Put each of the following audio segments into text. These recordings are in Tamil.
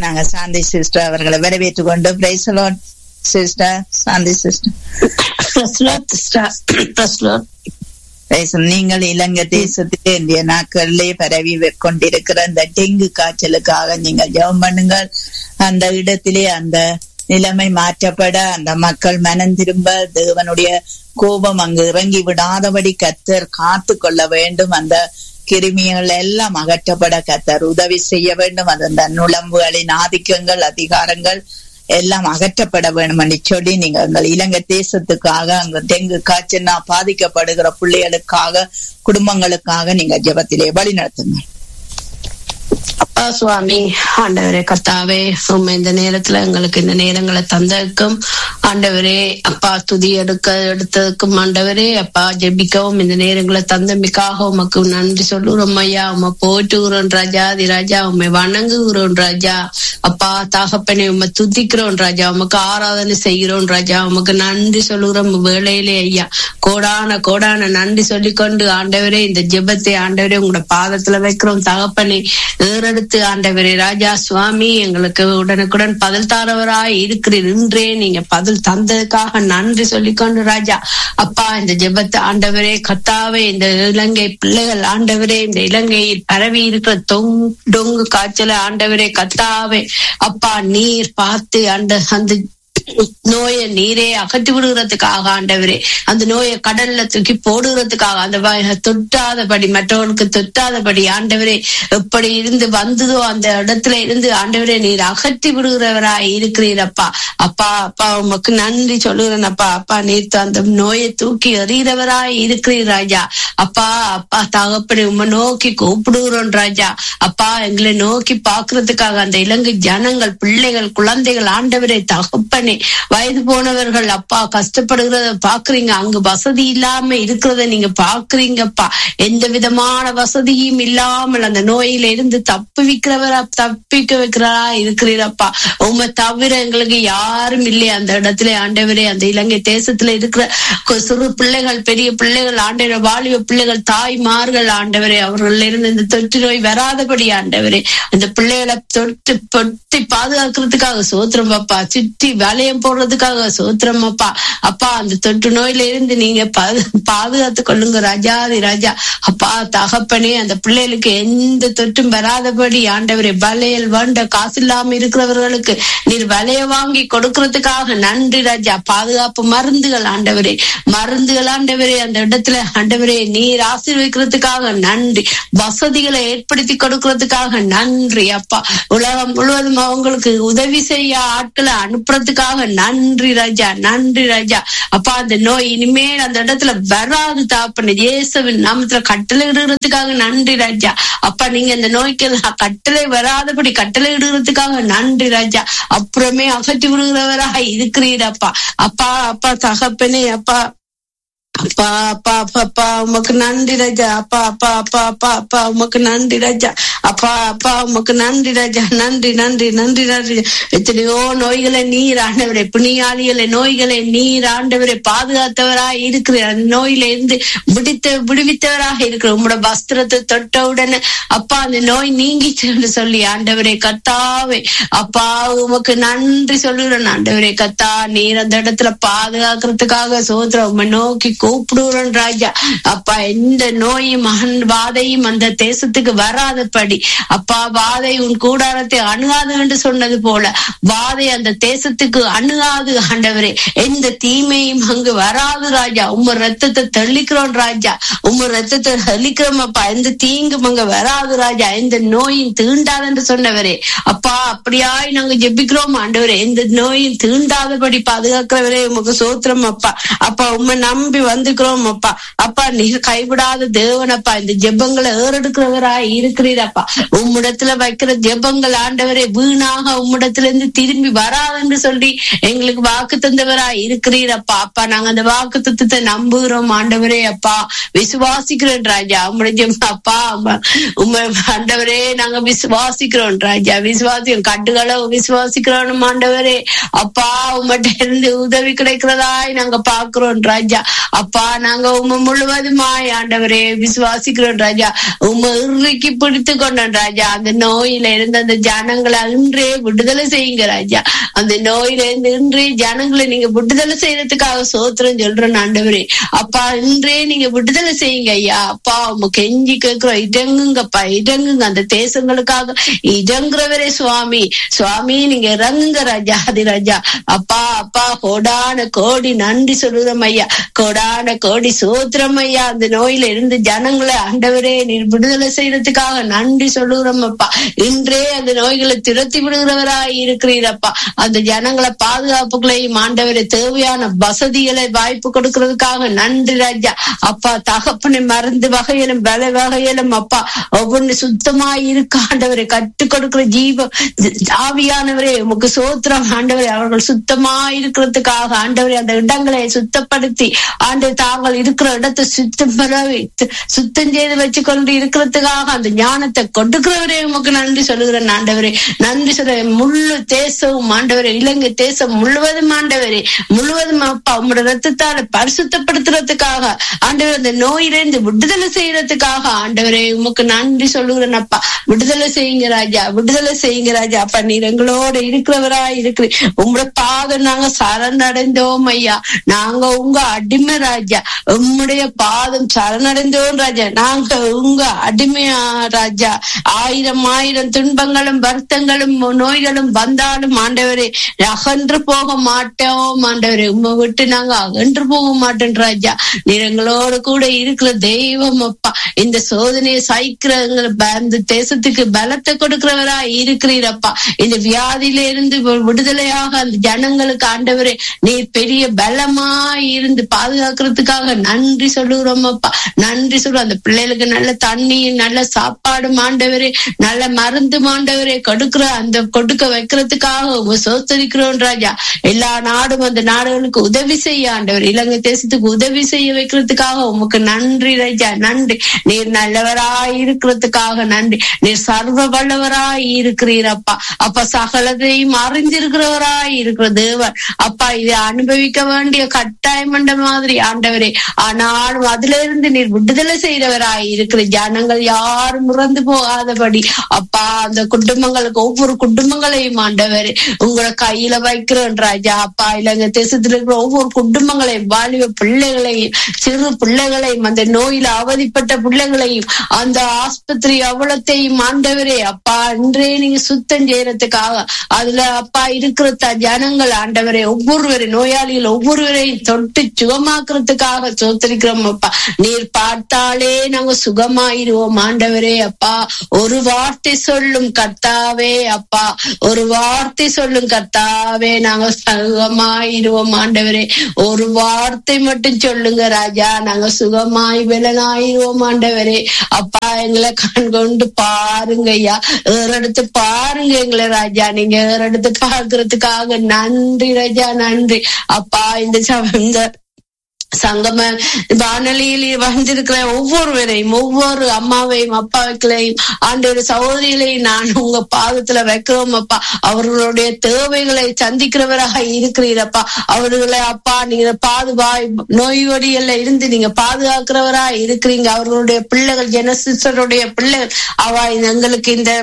நாங்க சாந்தி சிஸ்டர் அவர்களை வரவேற்றுக் கொண்டு பிரைஸ் சிஸ்டர் சாந்தி சிஸ்டர் நீங்கள் இலங்கை தேசத்திலே இந்திய நாட்களிலே பரவி கொண்டிருக்கிற அந்த டெங்கு காய்ச்சலுக்காக நீங்கள் ஜெபம் பண்ணுங்கள் அந்த இடத்திலே அந்த நிலைமை மாற்றப்பட அந்த மக்கள் மனம் திரும்ப தேவனுடைய கோபம் அங்கு இறங்கி விடாதபடி கத்தர் காத்து கொள்ள வேண்டும் அந்த கிருமிகள் எல்லாம் அகற்றப்பட கத்தர் உதவி செய்ய வேண்டும் அந்த நுழம்புகளின் ஆதிக்கங்கள் அதிகாரங்கள் எல்லாம் அகற்றப்பட வேண்டும் என்று சொல்லி நீங்க எங்கள் இலங்கை தேசத்துக்காக அங்க டெங்கு காய்ச்சல்னா பாதிக்கப்படுகிற பிள்ளைகளுக்காக குடும்பங்களுக்காக நீங்க ஜபத்திலே வழி நடத்துங்க அப்பா சுவாமி ஆண்டவரே கத்தாவே உண்மை இந்த நேரத்துல எங்களுக்கு இந்த நேரங்களை தந்ததுக்கும் ஆண்டவரே அப்பா துதி எடுக்க எடுத்ததுக்கும் ஆண்டவரே அப்பா ஜெபிக்கவும் இந்த நேரங்களை தந்தமைக்காக உமக்கு நன்றி சொல்லுறோம் ஐயா உமை போட்டுகிறோம் ராஜா தி ராஜா உண்மை வணங்குகிறோம் ராஜா அப்பா தகப்பனை உண்மை துதிக்கிறோம் ராஜா உமக்கு ஆராதனை செய்கிறோம் ராஜா உமக்கு நன்றி சொல்லுகிறோம் வேளையிலே ஐயா கோடான கோடான நன்றி சொல்லிக்கொண்டு ஆண்டவரே இந்த ஜெபத்தை ஆண்டவரே உங்களோட பாதத்துல வைக்கிறோம் தகப்பனை ஏறெடுத்து ஆண்டவரே ராஜா சுவாமி எங்களுக்கு உடனுக்குடன் பதில் தாரவராய் இருக்கிறீர் இன்றே நீங்க பதில் தந்ததுக்காக நன்றி சொல்லிக்கொண்டு ராஜா அப்பா இந்த ஜெபத்தை ஆண்டவரே கத்தாவே இந்த இலங்கை பிள்ளைகள் ஆண்டவரே இந்த இலங்கையில் பரவி இருக்கிற தொங் டொங்கு காய்ச்சல ஆண்டவரே கத்தாவே அப்பா நீர் பார்த்து அந்த அந்த நோயை நீரே அகற்றி விடுகிறதுக்காக ஆண்டவரே அந்த நோயை கடல்ல தூக்கி போடுகிறதுக்காக அந்த தொட்டாதபடி மற்றவர்களுக்கு தொட்டாதபடி ஆண்டவரே எப்படி இருந்து வந்ததோ அந்த இடத்துல இருந்து ஆண்டவரே நீர் அகற்றி விடுகிறவராய் இருக்கிறீரப்பா அப்பா அப்பா உமக்கு நன்றி சொல்லுகிறேன் அப்பா அப்பா நீர் அந்த நோயை தூக்கி எறிகிறவராய் இருக்கிறீர் ராஜா அப்பா அப்பா தகப்படி உண்மை நோக்கி கூப்பிடுகிறோம் ராஜா அப்பா எங்களை நோக்கி பாக்குறதுக்காக அந்த இலங்கை ஜனங்கள் பிள்ளைகள் குழந்தைகள் ஆண்டவரை தகப்பனே வயது போனவர்கள் அப்பா கஷ்டப்படுகிறத பாக்குறீங்க அங்கு வசதி இல்லாம இருக்கிறத நீங்க பாக்குறீங்கப்பா எந்த விதமான வசதியும் இல்லாமல் அந்த நோயில இருந்து தப்பு வைக்கிறவரா தப்பிக்க வைக்கிறா இருக்கிறீரப்பா உண்மை தவிர எங்களுக்கு யாரும் இல்லை அந்த இடத்துல ஆண்டவரே அந்த இலங்கை தேசத்துல இருக்கிற சிறு பிள்ளைகள் பெரிய பிள்ளைகள் ஆண்டவரை வாலிப பிள்ளைகள் தாய்மார்கள் ஆண்டவரே அவர்கள் இருந்து இந்த தொற்று நோய் வராதபடி ஆண்டவரே அந்த பிள்ளைகளை தொட்டு பொட்டி பாதுகாக்கிறதுக்காக சோத்திரம் பாப்பா சுற்றி வளையம் போடுறதுக்காக சோத்திரம் அப்பா அப்பா அந்த தொற்று நோயில இருந்து நீங்க பாதுகாத்து கொள்ளுங்க ராஜாதி ராஜா அப்பா தகப்பனே அந்த பிள்ளைகளுக்கு எந்த தொற்றும் வராதபடி ஆண்டவரே வளையல் வண்ட காசு இல்லாம இருக்கிறவர்களுக்கு நீர் வலைய வாங்கி கொடுக்கறதுக்காக நன்றி ராஜா பாதுகாப்பு மருந்துகள் ஆண்டவரே மருந்துகள் ஆண்டவரே அந்த இடத்துல ஆண்டவரே நீர் ஆசீர்வதிக்கிறதுக்காக நன்றி வசதிகளை ஏற்படுத்தி கொடுக்கறதுக்காக நன்றி அப்பா உலகம் முழுவதும் அவங்களுக்கு உதவி செய்ய ஆட்களை அனுப்புறதுக்காக நன்றி ராஜா நன்றி ராஜா அப்பா அந்த நோய் இனிமேல் அந்த இடத்துல வராது தாப்பன இயேசுவின் நாமத்துல கட்டளை இடுறதுக்காக நன்றி ராஜா அப்பா நீங்க இந்த நோய்க்கு கட்டளை வராதபடி கட்டளை இடுறதுக்காக நன்றி ராஜா அப்புறமே அகற்றி விடுகிறவராக இருக்கிறீரப்பா அப்பா அப்பா தகப்பனே அப்பா அப்பா அப்பா அப்பா அப்பா உமக்கு நன்றி ராஜா அப்பா அப்பா அப்பா அப்பா அப்பா உமக்கு நன்றி ராஜா அப்பா அப்பா உமக்கு நன்றி ராஜா நன்றி நன்றி நன்றி நன்றி எத்தனையோ நோய்களை நீர் ஆண்டவரை புனியாளிகளை நோய்களை நீர் ஆண்டவரை பாதுகாத்தவராய் இருக்கிற அந்த நோயில இருந்து விடுத்த விடுவித்தவராக இருக்கிற உங்களோட வஸ்திரத்தை தொட்ட உடனே அப்பா அந்த நோய் நீங்கிச்சுன்னு சொல்லி ஆண்டவரே கத்தாவே அப்பா உமக்கு நன்றி சொல்லுறேன் ஆண்டவரே கத்தா நீர் அந்த இடத்துல பாதுகாக்கிறதுக்காக சோதரம் உண்மை நோக்கி கூப்பிடுறோம் ராஜா அப்பா எந்த நோயும் மகன் வாதையும் அந்த தேசத்துக்கு வராதபடி அப்பா வாதை உன் கூடாரத்தை அணுகாது என்று சொன்னது போல வாதை அந்த தேசத்துக்கு அணுகாது ஆண்டவரே எந்த தீமையும் அங்கு வராது ராஜா உம்ம ரத்தத்தை தெளிக்கிறோம் ராஜா உம்ம ரத்தத்தை தெளிக்கிறோம் அப்பா எந்த தீங்கும் அங்க வராது ராஜா எந்த நோயும் தீண்டாது என்று சொன்னவரே அப்பா அப்படியாய் நாங்க ஜெபிக்கிறோம் ஆண்டவரே எந்த நோயும் தீண்டாதபடி பாதுகாக்கிறவரே உமக்கு சோத்திரம் அப்பா அப்பா உண்மை நம்பி வந்துக்கிறோம் அப்பா அப்பா நீங்க கைவிடாத தேவனப்பா இந்த ஜெபங்களை ஏறெடுக்கிறவராய் இருக்கிறீரப்பா உம்மிடத்துல வைக்கிற ஜெபங்கள் ஆண்டவரே வீணாக உம்மிடத்துல இருந்து திரும்பி வராதுன்னு சொல்லி எங்களுக்கு வாக்கு தந்தவராய் இருக்கிறீரப்பா அப்பா நாங்க அந்த வாக்கு தத்துவத்தை நம்புகிறோம் ஆண்டவரே அப்பா விசுவாசிக்கிறோம் ராஜா உம்முடைய ஜெபம் அப்பா உண்மை ஆண்டவரே நாங்க விசுவாசிக்கிறோம் ராஜா விசுவாசிக்கிறோம் கட்டுகளை விசுவாசிக்கிறோம் ஆண்டவரே அப்பா உம்மட்ட இருந்து உதவி கிடைக்கிறதாய் நாங்க பாக்குறோம் ராஜா அப்பா நாங்க உங்க முழுவதுமாய் ஆண்டவரே விசுவாசிக்கிறோம் ராஜா உங்க இறுக்கி பிடித்து கொண்டோம் ராஜா அந்த நோயில இருந்து அந்த ஜனங்களை இன்றே விடுதலை செய்யுங்க ராஜா அந்த நோயில இருந்து இன்றே ஜனங்களை நீங்க விடுதலை செய்யறதுக்காக சோத்திரம் சொல்றேன் ஆண்டவரே அப்பா இன்றே நீங்க விடுதலை செய்யுங்க ஐயா அப்பா உங்க கெஞ்சி கேட்கிறோம் இடங்குங்கப்பா இடங்குங்க அந்த தேசங்களுக்காக இடங்குறவரே சுவாமி சுவாமி நீங்க இறங்குங்க ராஜா ஆதி ராஜா அப்பா அப்பா கோடான கோடி நன்றி சொல்லுறோம் ஐயா கோடான கோடி சோத்திரம் ஐயா அந்த நோயில இருந்து ஜனங்களை ஆண்டவரே நீர் விடுதலை செய்யறதுக்காக நன்றி சொல்லுகிறோம் அப்பா இன்றே அந்த நோய்களை துரத்தி விடுகிறவராய் இருக்கிறீரப்பா அந்த ஜனங்களை பாதுகாப்புகளையும் ஆண்டவரை தேவையான வசதிகளை வாய்ப்பு கொடுக்கறதுக்காக நன்றி ராஜா அப்பா தகப்பனை மருந்து வகையிலும் பல வகையிலும் அப்பா ஒவ்வொன்று சுத்தமாய் இருக்க ஆண்டவரை கற்றுக் கொடுக்கிற ஜீவ ஆவியானவரே உமக்கு சோத்திரம் ஆண்டவரே அவர்கள் சுத்தமாய் இருக்கிறதுக்காக ஆண்டவரே அந்த இடங்களை சுத்தப்படுத்தி ஆண்டு தாங்கள் இருக்கிற இடத்தை சுத்தம் பெறவே சுத்தம் செய்து வச்சு கொண்டு இருக்கிறதுக்காக அந்த ஞானத்தை கொடுக்கிறவரே உமக்கு நன்றி சொல்லுகிறேன் ஆண்டவரே நன்றி சொல்ற முழு தேசமும் ஆண்டவரே இலங்கை தேசம் முழுவதும் ஆண்டவரே முழுவதும் அப்பா உங்களோட ரத்தத்தால பரிசுத்தப்படுத்துறதுக்காக ஆண்டவர் அந்த நோயிலிருந்து விடுதலை செய்யறதுக்காக ஆண்டவரே உமக்கு நன்றி சொல்லுகிறேன் அப்பா விடுதலை செய்யுங்க ராஜா விடுதலை செய்யுங்க ராஜா அப்பா நீர் எங்களோட இருக்கிறவரா இருக்கிற உங்களோட பாதம் நாங்க சரணடைந்தோம் ஐயா நாங்க உங்க அடிமை ராஜா உம்முடைய பாதம் சரணடைந்தோம் ராஜா நாங்க உங்க அடிமையா ராஜா ஆயிரம் ஆயிரம் துன்பங்களும் வருத்தங்களும் நோய்களும் வந்தாலும் ஆண்டவரே அகன்று போக மாட்டோம் ஆண்டவரே உம்மை விட்டு நாங்க அகன்று போக மாட்டோம் ராஜா நீர் எங்களோட கூட இருக்கிற தெய்வம் அப்பா இந்த சோதனையை சைக்கிற அந்த தேசத்துக்கு பலத்தை கொடுக்கிறவரா இருக்கிறீரப்பா இந்த வியாதியில இருந்து விடுதலையாக அந்த ஜனங்களுக்கு ஆண்டவரே நீர் பெரிய பலமா இருந்து பாதுகாக்கிறதுக்காக நன்றி சொல்லுகிறோம் அப்பா நன்றி சொல்றோம் அந்த பிள்ளைகளுக்கு நல்ல தண்ணி நல்ல சாப்பாடு ஆண்டவரே நல்ல மருந்து ஆண்டவரே கொடுக்கிற அந்த கொடுக்க வைக்கிறதுக்காக உங்க சோத்தரிக்கிறோம் ராஜா எல்லா நாடும் அந்த நாடுகளுக்கு உதவி செய்ய ஆண்டவர் இலங்கை தேசத்துக்கு உதவி செய்ய வைக்கிறதுக்காக உமக்கு நன்றி ராஜா நன்றி நீர் நல்லவராய் இருக்கிறதுக்காக நன்றி நீர் சர்வ வல்லவராய் இருக்கிறீரப்பா அப்ப சகலத்தையும் அறிந்திருக்கிறவராய் இருக்கிற தேவன் அப்பா இதை அனுபவிக்க வேண்டிய கட்டாயம் என்ற மாதிரி ஆண்டவரே ஆனாலும் அதுல இருந்து நீர் விடுதலை செய்தவராய் இருக்கிற ஜனங்கள் யாரும் இறந்து போகாதபடி அப்பா அந்த குடும்பங்களுக்கு ஒவ்வொரு குடும்பங்களையும் ஆண்டவரே உங்களை கையில வைக்கிறோம் ராஜா அப்பா இலங்கை தேசத்துல இருக்கிற ஒவ்வொரு குடும்பங்களையும் வாலிப பிள்ளைகளையும் சிறு பிள்ளைகளையும் அந்த நோயில அவதிப்பட்ட பிள்ளைகளையும் அந்த ஆஸ்பத்திரி அவ்வளத்தையும் ஆண்டவரே அப்பா இன்றே நீங்க சுத்தம் செய்யறதுக்காக அதுல அப்பா இருக்கிற த ஜனங்கள் ஆண்டவரே ஒவ்வொருவரை நோயாளிகள் ஒவ்வொருவரையும் தொட்டு சுகமாக்குறதுக்காக சோத்தரிக்கிறோம் அப்பா நீர் பார்த்தாலே நாங்க சுகமாயிருவோம் ஆண்டவரே அப்பா ஒரு வார்த்தை சொல்லும் கர்த்தாவே அப்பா ஒரு வார்த்தை சொல்லும் கர்த்தாவே நாங்க சுகமாயிருவோம் ஆண்டவரே ஒரு வார்த்தை மட்டும் சொல்லுங்க ராஜா நாங்க சுகமாய் விலனாயிருவோம் ஆண்டவரே அப்பா எங்களை கண் கொண்டு பாருங்க ஐயா ஏறெடுத்து பாருங்க எங்களை ராஜா நீங்க ஏறெடுத்து பாக்குறதுக்காக நன்றி ராஜா நன்றி அப்பா இந்த இந்த சங்கம வானொலியில் வந்திருக்கிற ஒவ்வொருவரையும் ஒவ்வொரு அம்மாவையும் அப்பாக்களையும் ஆண்டோட சகோதரிகளையும் நான் உங்க பாதத்துல வைக்கிறோம் அப்பா அவர்களுடைய தேவைகளை சந்திக்கிறவராக இருக்கிறீரப்பா அவர்களை அப்பா நீங்க பாதுகாய் நோய்வடிகள்ல இருந்து நீங்க பாதுகாக்கிறவரா இருக்கிறீங்க அவர்களுடைய பிள்ளைகள் ஜெனசிஸ்டருடைய பிள்ளைகள் அவ எங்களுக்கு இந்த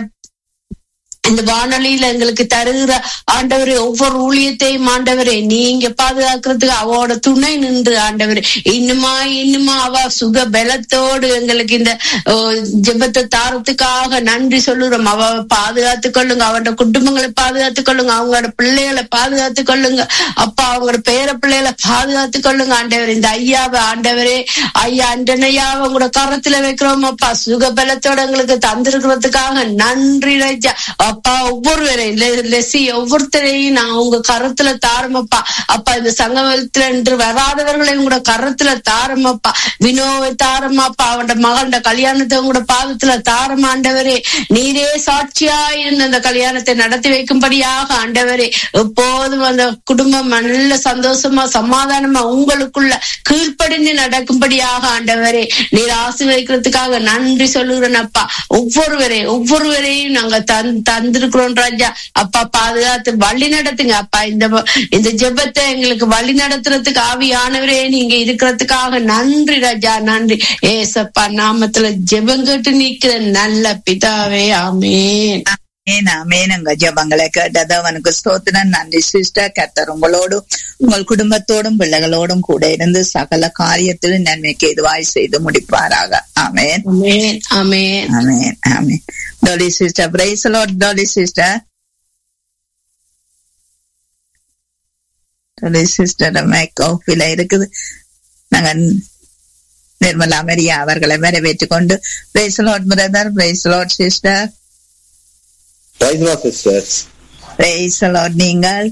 இந்த வானொலியில எங்களுக்கு தருகிற ஆண்டவரே ஒவ்வொரு ஊழியத்தையும் ஆண்டவரே நீங்க பாதுகாக்கிறதுக்கு அவளோட துணை நின்று ஆண்டவரே இன்னுமா இன்னுமா அவ சுக பலத்தோடு எங்களுக்கு இந்த ஜெபத்தை தாரத்துக்காக நன்றி சொல்லுறோம் அவ பாதுகாத்து கொள்ளுங்க அவனோட குடும்பங்களை பாதுகாத்து கொள்ளுங்க அவங்களோட பிள்ளைகளை பாதுகாத்து கொள்ளுங்க அப்பா அவங்களோட பேர பிள்ளைகளை பாதுகாத்து கொள்ளுங்க ஆண்டவர் இந்த ஐயாவை ஆண்டவரே ஐயா அண்டனையாவை உங்களோட கரத்துல வைக்கிறோம் அப்பா சுக பலத்தோட எங்களுக்கு தந்திருக்கிறதுக்காக நன்றி ராஜா அப்பா ஒவ்வொருவரையும் லெசி ஒவ்வொருத்தரையும் நான் உங்க கரத்துல தாரமப்பா அப்பா இந்த சங்கமத்துல என்று வராதவர்களை உங்களோட கரத்துல தாரமப்பா வினோவை தாரமாப்பா அவனோட மகண்ட கல்யாணத்தை உங்களோட பாதத்துல தாரமாண்டவரே நீரே சாட்சியா இருந்த அந்த கல்யாணத்தை நடத்தி வைக்கும்படியாக ஆண்டவரே எப்போதும் அந்த குடும்பம் நல்ல சந்தோஷமா சமாதானமா உங்களுக்குள்ள கீழ்ப்படிந்து நடக்கும்படியாக ஆண்டவரே நீர் ஆசீர்வதிக்கிறதுக்காக நன்றி சொல்லுகிறேன் அப்பா ஒவ்வொருவரையும் ஒவ்வொருவரையும் நாங்க தன் வந்திருக்கிறோம் ராஜா அப்பா பாதுகாத்து வழி நடத்துங்க அப்பா இந்த வ- இந்த ஜெபத்தை எங்களுக்கு வழி நடத்துறதுக்கு ஆவியானவரே நீங்க இருக்கிறதுக்காக நன்றி ராஜா நன்றி ஏசப்பா நாமத்துல ஜெபம் கேட்டு நிக்கிற நல்ல பிதாவே ஆமென் ஆமென், ஆமென். உங்க ஜெபங்களை கேட்டது அவனுக்கு ஸ்தோத்திரம் நன்றி சிஸ்டர் கர்த்தர் உங்களோடும் உங்கள் குடும்பத்தோடும் பிள்ளைகளோடும் கூட இருந்து சகல காரியத்திலும் நன்மைக்கு எதுவாய் செய்து முடிப்பாராக amen amen amen amen amen Dolly sister praise Lord Dolly sister Dolly sister mic ஆஃபில இருக்குது நாங்க நிர்மலா மரியா அவர்களை வரவேற்றுக் கொண்டு praise Lord brother praise Lord sister Praise the Lord, sisters. Praise the Lord. நீங்கள்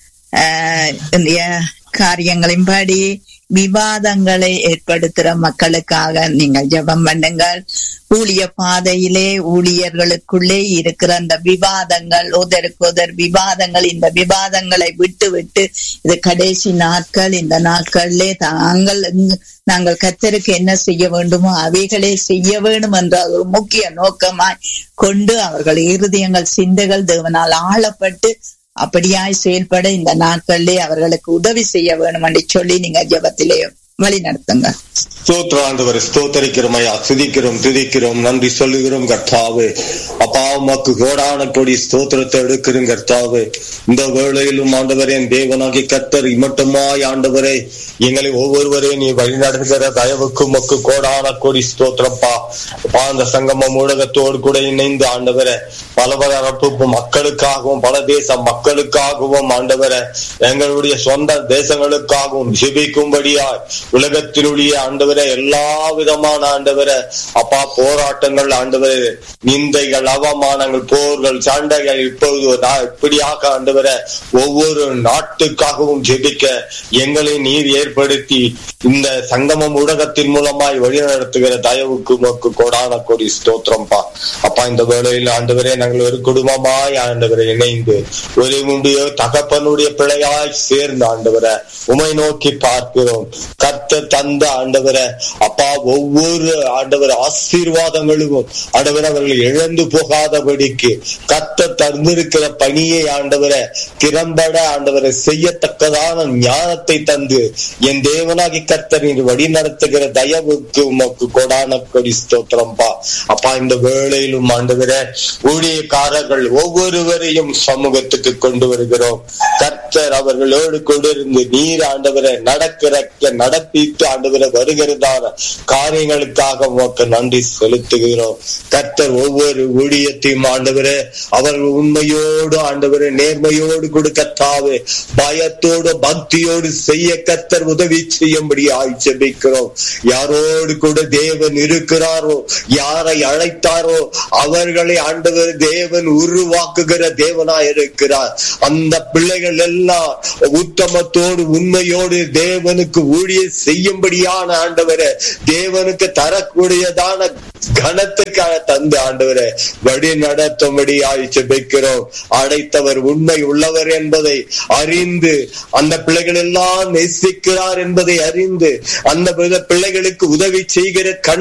ஆஹ், இந்திய காரியங்களின்படி விவாதங்களை ஏற்படுத்துற மக்களுக்காக நீங்கள் ஜெபம் பண்ணுங்கள் ஊழிய பாதையிலே ஊழியர்களுக்குள்ளே இருக்கிற அந்த விவாதங்கள் ஒதருக்கு ஒதர் விவாதங்கள் இந்த விவாதங்களை விட்டு விட்டு இது கடைசி நாட்கள் இந்த நாட்களிலே தாங்கள் இங்கு- நாங்கள் கத்தருக்கு என்ன செய்ய வேண்டுமோ அவைகளே செய்ய வேண்டும் என்ற ஒரு முக்கிய நோக்கமாய் கொண்டு அவர்கள் இருதயங்கள் சிந்தைகள் தேவனால் ஆளப்பட்டு அப்படியாய் செயல்பட இந்த நாட்களிலே அவர்களுக்கு உதவி செய்ய வேணும் என்று சொல்லி நீங்க ஜெபத்திலே வழி நடத்துங்க ஸ்தோத்திரம் ஆண்டவரை ஸ்தோத்தரிக்கிறோம் ஐயா துதிக்கிறோம் துதிக்கிறோம் நன்றி சொல்லுகிறோம் கர்த்தாவே அப்பா உமக்கு கோடான கொடி ஸ்தோத்திரத்தை எடுக்கிறோம் கர்த்தாவே இந்த வேளையிலும் ஆண்டவரே என் தேவனாகி கர்த்தர் இமட்டுமாய் ஆண்டவரே எங்களை ஒவ்வொருவரையும் நீ வழிநடத்துகிற தயவுக்கு உமக்கு கோடான கொடி ஸ்தோத்திரப்பா அப்பா அந்த சங்கமம் ஊடகத்தோடு கூட இணைந்து ஆண்டவரே பல பரப்பு மக்களுக்காகவும் பல தேச மக்களுக்காகவும் ஆண்டவரே எங்களுடைய சொந்த தேசங்களுக்காகவும் ஜெபிக்கும்படியாய் உலகத்தினுடைய ஆண்டவரே எல்லா விதமான ஆண்டவரே அப்பா போராட்டங்கள் ஆண்டவரே நிந்தைகள் அவமானங்கள் போர்கள் சண்டைகள் இப்பொழுது நா- இப்படியாக ஆண்டவரே ஒவ்வொரு நாட்டுக்காகவும் ஜெபிக்க எங்களை நீர் ஏற்படுத்தி இந்த சங்கமம் ஊடகத்தின் மூலமாய் வழிநடத்துகிற தயவுக்கு உமக்கு கொடான கொடி ஸ்தோத்திரம்பா அப்பா இந்த வேளையில் ஆண்டவரே நாங்கள் ஒரு குடும்பமாய் ஆண்டவரை இணைந்து ஒரு உடைய தகப்பனுடைய பிள்ளையாய் சேர்ந்து ஆண்டவரை உமை நோக்கி பார்க்கிறோம் கத்த தந்த ஆண்டவரை அப்பா ஒவ்வொரு ஆண்டவர் ஆசீர்வாதங்களும் ஆண்டவர் அவர்கள் இழந்து போகாதபடிக்கு கத்த தந்திருக்கிற பணியை ஆண்டவரை திறம்பட ஆண்டவரை செய்யத்தக்கதான ஞானத்தை தந்து என் தேவனாகி கர்த்தரின் வழி நடத்துகிற தயவுக்கு உமக்கு கொடான கொடி ஸ்தோத்திரம்பா அப்பா இந்த வேளையிலும் ஆண்டவரே ஊழியக்காரர்கள் ஒவ்வொருவரையும் சமூகத்துக்கு கொண்டு வருகிறோம் கர்த்தர் அவர்களோடு கொண்டிருந்து நீர் ஆண்டவரை நடக்கிற நடப்பித்து ஆண்டவரை வருகிறதான காரியங்களுக்காக உமக்கு நன்றி செலுத்துகிறோம் கர்த்தர் ஒவ்வொரு ஊழியத்தையும் ஆண்டவரே அவர்கள் உண்மையோடு ஆண்டவரே நேர்மையோடு கொடுக்கத்தாவே பயத்தோடு பக்தியோடு செய்ய கர்த்தர் உதவி செய்யும்படி ஆய்ச்சபிக்கிறோம் யாரோடு கூட தேவன் இருக்கிறாரோ யாரை அழைத்தாரோ அவர்களை ஆண்டவர் தேவன் உருவாக்குகிற தேவனாய் இருக்கிறார் அந்த பிள்ளைகள் எல்லாம் உத்தமத்தோடு உண்மையோடு தேவனுக்கு ஊழிய செய்யும்படியான ஆண்டவரை தேவனுக்கு தரக்கூடியதான கனத்துக்காக தந்து ஆண்டவரை வழி நடத்தும்படி ஆய்ச்சபிக்கிறோம் அடைத்தவர் உண்மை உள்ளவர் என்பதை அறிந்து அந்த பிள்ளைகள் எல்லாம் நேசிக்கிறார் என்பதை அறிந்து அந்த பிள்ளைகளுக்கு உதவி செய்கிற கண்